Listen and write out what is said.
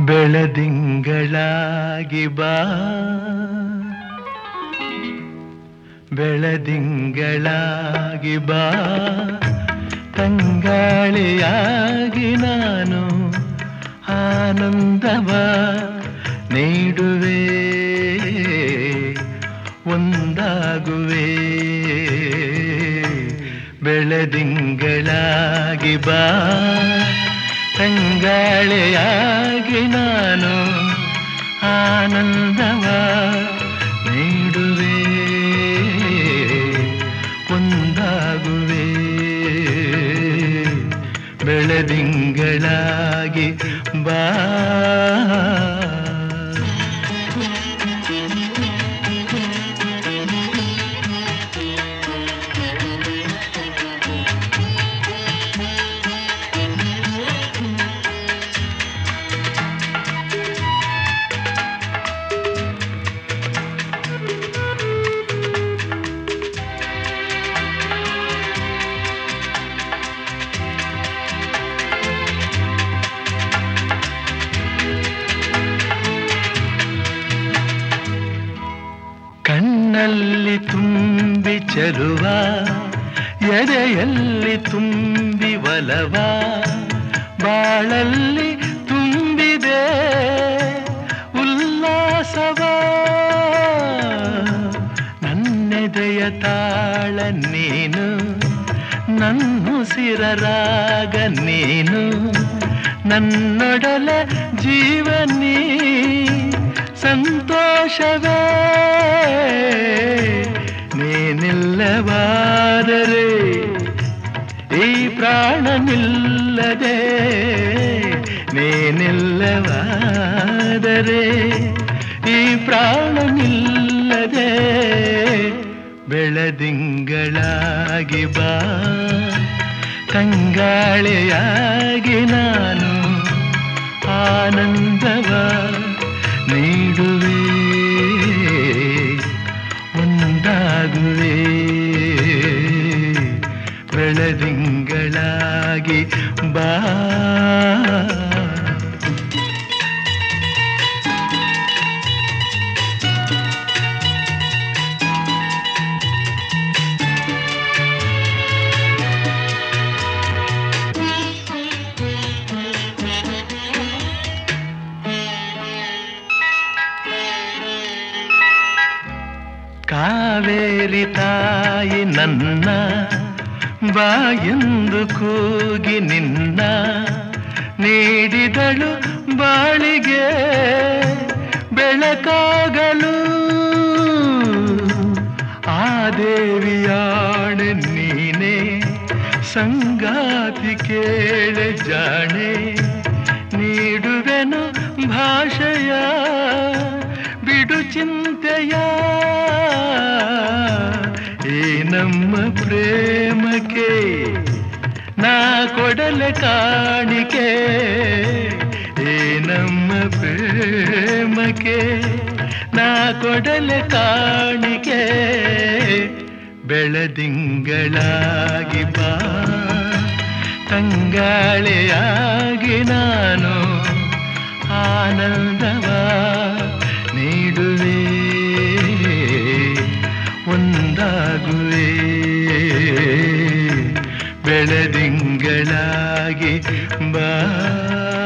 ಬೆಳದಿಂಗಳಾಗಿ ಬಾ ಬೆಳದಿಂಗಳಾಗಿ ಬಾ ತಂಗಾಳಿಯಾಗಿ ನಾನು ಆನಂದವ ನೀಡುವೆ ಒಂದಾಗುವೆ ಬೆಳದಿಂಗಳಾಗಿ ಬಾ ತಂಗಾಳೆಯಾಗಿ ನಾನು ಆನಂದವ ನೀಡುವೆ ಒಂದಾಗುವೆ ಬೆಳದಿಂಗಳಾಗಿ ಬಾ ಕಣ್ಣಲ್ಲಿ ತುಂಬಿ ಚೆಲುವ ಎದೆಯಲ್ಲಿ ತುಂಬಿ ಒಲವ ಬಾಳಲ್ಲಿ ತುಂಬಿದೆ ಉಲ್ಲಾಸವ ನನ್ನೆದೆಯ ತಾಳ ನೀನು ನನ್ನುಸಿರ ರಾಗ ನೀನು ನನ್ನೊಡಲ ಜೀವನೀ ಸಂತೋಷವೇ ನೀನಿಲ್ಲವಾದರೆ ಈ ಪ್ರಾಣ ನಿಲ್ಲದೆ ನೀನಿಲ್ಲವಾದರೆ ಈ ಪ್ರಾಣ ನಿಲ್ಲದೆ ಬೆಳದಿಂಗಳಾಗಿ ಬಾ ತಂಗಾಳೆಯಾಗಿ ನಾನು ಆನಂದವ ನೀಡುವೆ ಒಂದಾಗುವೆ ಬೆಳದಿಂಗಳಾಗಿ ಬಾ ಕಾವೇರಿ ತಾಯಿ ನನ್ನ ಬಾಯೆಂದು ಕೂಗಿ ನಿನ್ನ ನೀಡಿದಳು ಬಾಳಿಗೆ ಬೆಳಕಾಗಲು ಆ ದೇವಿಯಾಣೆ ನೀನೆ ಸಂಗಾತಿ ಕೇಳೆ ಜಾಣೆ ನೀಡುವೆನು ಭಾಷೆಯ ಬಿಡು ಚಿಂತೆಯ ಈ ನಮ್ಮ ಪ್ರೇಮಕ್ಕೆ ನಾ ಕೊಡಲೆ ಕಾಣಿಕೆ ಈ ನಮ್ಮ ಪ್ರೇಮಕ್ಕೆ ನಾ ಕೊಡಲೆ ಕಾಣಿಕೆ ಬೆಳದಿಂಗಳಾಗಿ ಬಾ ತಂಗಾಳೆಯಾಗಿ ನಾನು ಆನಂದವ ನೀಡುವೆ ಒಂದಾಗುವೆ ಬೆಳದಿಂಗಳಾಗಿ ಬಾ